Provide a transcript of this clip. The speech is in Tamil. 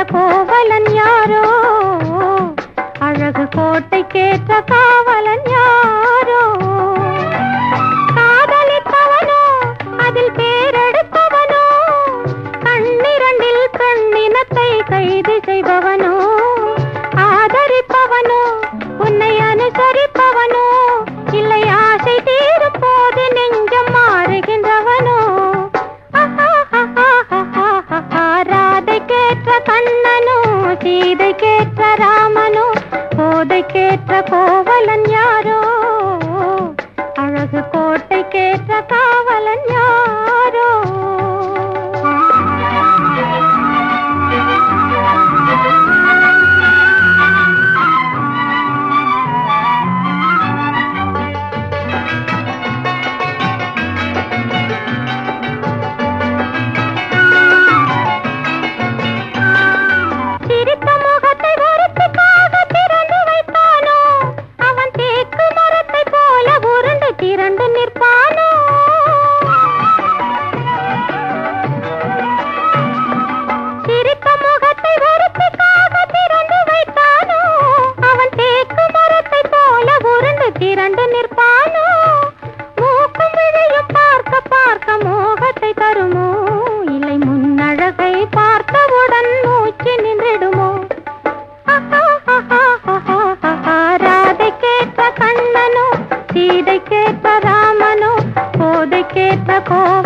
கோவலன் யாரோ அழகு கோட்டைக்கேற்ற காவலன் யாரோ காதலிப்பவனோ அதில் பேரெடுப்பவனோ கண்ணிரண்டில் கண்ணினத்தை கைது செய்பவனோ ஆதரிப்பவனோ உன்னை அனுசரிப்பவனோ இல்லை ஆசை தீரும் போது நெஞ்சம் மாறுகின்றவனோ ராதை கேற்ற கண்ணனோ சீதை கேற்ற ராமனோ போதை கேற்ற கோவலன் யாரோ அழகு கோட்டை கேற்ற காவலன் யாரோ சிரித்த முகத்தை ஒருத்திக்காக திறந்து வைத்தானோ அவன் தேக்கு மரத்தை போல உருண்டு திரண்டு நிற்பானோ சிரித்த முகத்தை ஒருத்திக்காக திறந்து வைத்தானோ அவன் தேக்கு மரத்தை போல உருண்டு திரண்டு நிற்பானோ மூக்கும் விழியும் பார்க்க பார்க்க மோகத்தை தருமோ இல்லை முன்னழகை பார்த்தவுடன் மூச்சு நின்றிடுமோ ராதை கேட்ட கண்ணனோ சீதை கேட்ட ராமனோ போதை கேட்ட கோவ